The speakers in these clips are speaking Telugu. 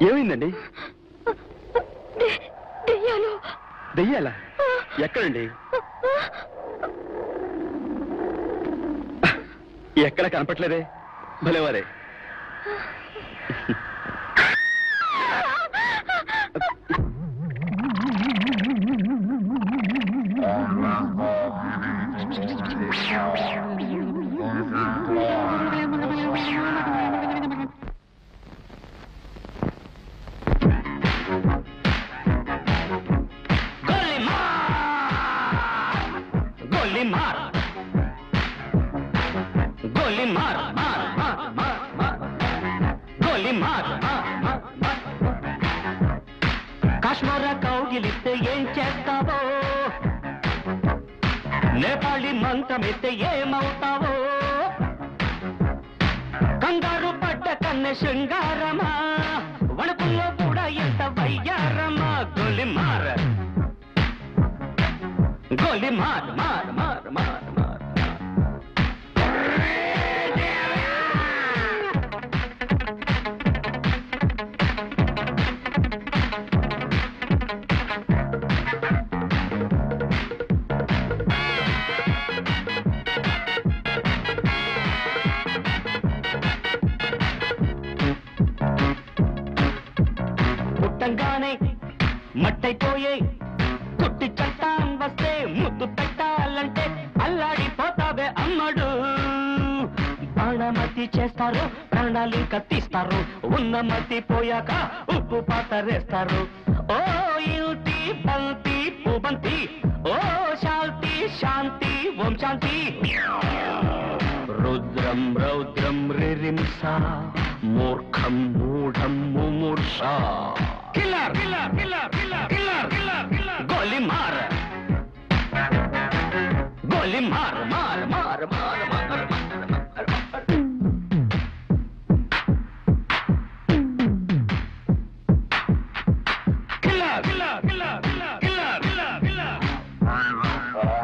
ఏమైందండి దెయ్యాలు దెయ్యాలా ఎక్కడండి ఎక్కడ కనపట్లేదే భలేవారే गोली मार गोली मार मार मार मार मार गोली मार मार मार मार కాశ్మీర కౌగిలిస్తే ఏం చేస్తావో నేపాళి మంత్రమిస్తే ఏమవుతావో కంగారు పడ్డ కన్నె శృంగారమా వణుకుల్లో కూడా ఎంత వయ్యారమా గొలి మార గోలి మార్ మార్ మార్ మార్ మార్ పుట్టంగానే మట్టైపోయే కుట్టి చట్టాం వస్తే ముద్దు పెట్టాలంటే అల్లాడిపోతావే అమ్మడు బాణమతి చేస్తారు ప్రాణాలు కత్తిస్తారు ఉన్న మతి పోయాక ఉప్పు పాతరేస్తారు ఓ యుతి బంతి పుబంతి ఓ శాంతి శాంతి ఓం శాంతి రుద్రం రౌద్రం రిరింస మూర్ఖం మూఢం ముమూర్ష killer killer killer killer killer killer killer గోలి మార్ గోలి మార్ మార్ మార్ మార్ మార్ killer killer killer killer killer killer killer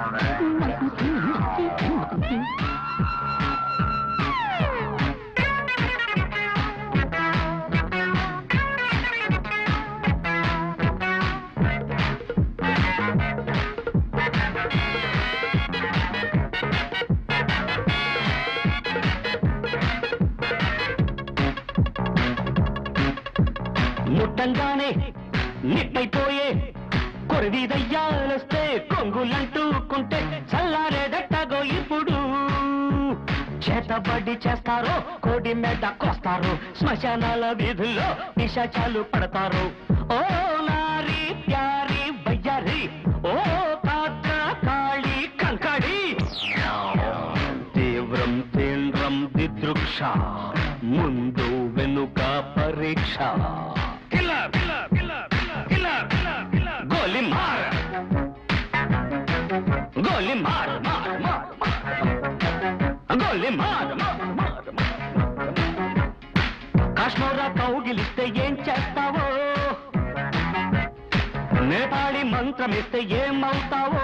ముట్టంగానే నిట్టయిపోయే కొరివి దయ్యాలొస్తే కొంగులంటూకుంటే చల్లారేదట్టగో ఇప్పుడు చేతబడి చేస్తారో కోడి మెడ కోస్తారు శ్మశానాల వీధుల్లో పిశాచాలు పడతారు ఓ నారి ప్యారి బయ్యారి ఓ కాక కాళి కంకడి తీవ్రం తీవ్రం దిదృక్ష ముందు వెనుక పరీక్ష killer killer killer killer killer killer గోలి మార్ గోలి మార్ మార్ మార్ మార్ గోలి మార్ మార్ మార్ మార్ కాశ్మీర కౌగిలిస్తే ఏం చేస్తావో నేపాళి మంత్రమిస్తే ఏమవుతావో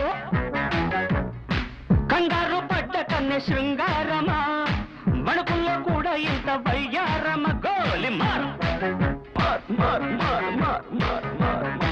కంగారు పడ్డ కన్నె శృంగారమా వణుకుల్లో కూడా ఇంత వయ్యారమ గోలి మార్ మార్ మార్ మార్ మార్ మార్ మార్